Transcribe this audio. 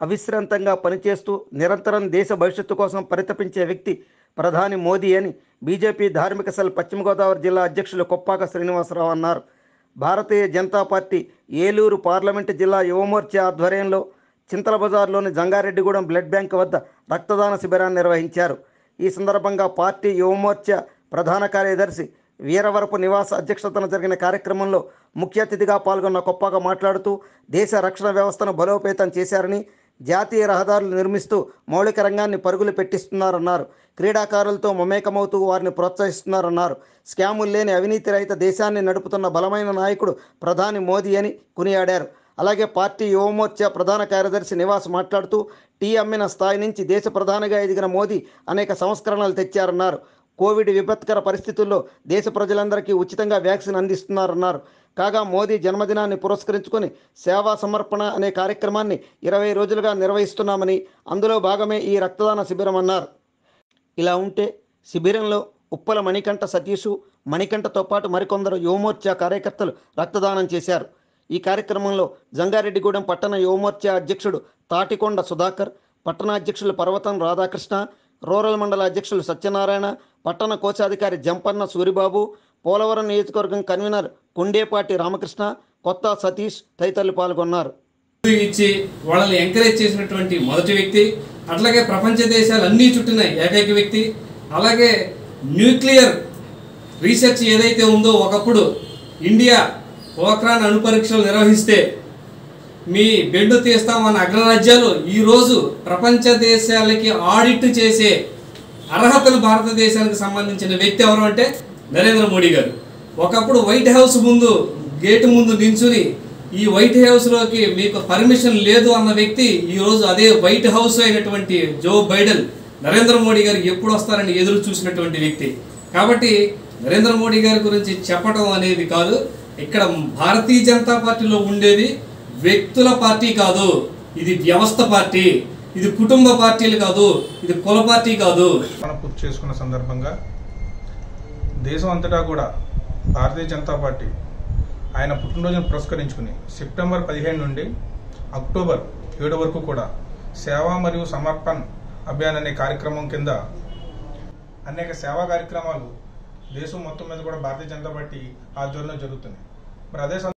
అవిశ్రాంతంగా పనిచేస్తూ నిరంతరం దేశ భవిష్యత్తు కోసం పరితపించే వ్యక్తి ప్రధాని మోదీ అని బీజేపీ ధార్మిక సెల్ పశ్చిమ గోదావరి జిల్లా అధ్యక్షులు కొప్పాక శ్రీనివాసరావు అన్నారు భారతీయ జనతా పార్టీ ఏలూరు పార్లమెంటు జిల్లా యువమోర్చా ఆధ్వర్యంలో చింతల బజార్లోని జంగారెడ్డిగూడెం బ్లడ్ బ్యాంక్ వద్ద రక్తదాన శిబిరాన్ని నిర్వహించారు ఈ సందర్భంగా పార్టీ యువమోర్చా ప్రధాన కార్యదర్శి వీరవరపు నివాస అధ్యక్షతన జరిగిన కార్యక్రమంలో ముఖ్య అతిథిగా పాల్గొన్న కొప్పాక మాట్లాడుతూ దేశ రక్షణ వ్యవస్థను బలోపేతం చేశారని జాతీయ రహదారులు నిర్మిస్తూ మౌలిక రంగాన్ని పరుగులు పెట్టిస్తున్నారన్నారు క్రీడాకారులతో మమేకమవుతూ వారిని ప్రోత్సహిస్తున్నారన్నారు స్కాములు లేని అవినీతి రహిత దేశాన్ని నడుపుతున్న బలమైన నాయకుడు ప్రధాని మోదీ అని కొనియాడారు అలాగే పార్టీ యువమోర్చా ప్రధాన కార్యదర్శి నివాస్ మాట్లాడుతూ టీ అమ్మిన స్థాయి నుంచి దేశ ప్రధానిగా ఎదిగిన మోదీ అనేక సంస్కరణలు తెచ్చారన్నారు కోవిడ్ విపత్కర పరిస్థితుల్లో దేశ ప్రజలందరికీ ఉచితంగా వ్యాక్సిన్ అందిస్తున్నారన్నారు కాగా మోదీ జన్మదినాన్ని పురస్కరించుకొని సేవా సమర్పణ అనే కార్యక్రమాన్ని ఇరవై రోజులుగా నిర్వహిస్తున్నామని అందులో భాగమే ఈ రక్తదాన శిబిరం అన్నారు ఇలా ఉంటే శిబిరంలో ఉప్పల మణికంఠ సతీషు మణికంఠతో పాటు మరికొందరు యువమోర్చా కార్యకర్తలు రక్తదానం చేశారు ఈ కార్యక్రమంలో జంగారెడ్డిగూడెం పట్టణ యువమోర్చా అధ్యక్షుడు తాటికొండ సుధాకర్ పట్టణ అధ్యక్షులు పర్వతం రాధాకృష్ణ రూరల్ మండల అధ్యక్షులు సత్యనారాయణ పట్టణ కోశాధికారి జంపన్న సూరిబాబు పోలవరం నియోజకవర్గం కన్వీనర్ కొండేపాటి రామకృష్ణ కొత్త సతీష్ తదితరులు పాల్గొన్నారు ఇచ్చి వాళ్ళని ఎంకరేజ్ చేసినటువంటి మొదటి వ్యక్తి అట్లాగే ప్రపంచ దేశాలు అన్నీ చుట్టిన ఏకైక వ్యక్తి అలాగే న్యూక్లియర్ రీసెర్చ్ ఏదైతే ఉందో ఒకప్పుడు ఇండియా పోఖ్రాన్ అణు పరీక్షలు నిర్వహిస్తే మీ బెండు తీస్తామన్న అగ్రరాజ్యాలు ఈరోజు ప్రపంచ దేశాలకి ఆడిట్ చేసే అర్హతలు భారతదేశానికి సంబంధించిన వ్యక్తి ఎవరు అంటే నరేంద్ర మోడీ గారు ఒకప్పుడు వైట్ హౌస్ ముందు గేటు ముందు నించుని ఈ వైట్ హౌస్లోకి మీకు పర్మిషన్ లేదు అన్న వ్యక్తి ఈరోజు అదే వైట్ హౌస్ అయినటువంటి జో బైడెన్ నరేంద్ర మోడీ గారు ఎప్పుడు వస్తారని ఎదురు చూసినటువంటి వ్యక్తి కాబట్టి నరేంద్ర మోడీ గారి గురించి చెప్పడం అనేది కాదు ఇక్కడ భారతీయ జనతా పార్టీలో ఉండేది వ్యక్తుల పార్టీ కాదు ఇది వ్యవస్థ పార్టీ ఇది కుటుంబ పార్టీలు కాదు ఇది కుల పార్టీ కాదు మనం పూర్తి చేసుకున్న సందర్భంగా దేశం అంతటా కూడా భారతీయ జనతా పార్టీ ఆయన పుట్టినరోజును పురస్కరించుకుని సెప్టెంబర్ పదిహేను నుండి అక్టోబర్ ఏడు వరకు కూడా సేవ మరియు సమర్పణ్ అభియాన్ అనే కార్యక్రమం కింద అనేక సేవా కార్యక్రమాలు దేశం మొత్తం మీద కూడా భారతీయ జనతా పార్టీ ఆధ్వర్యంలో జరుగుతున్నాయి మరి అదే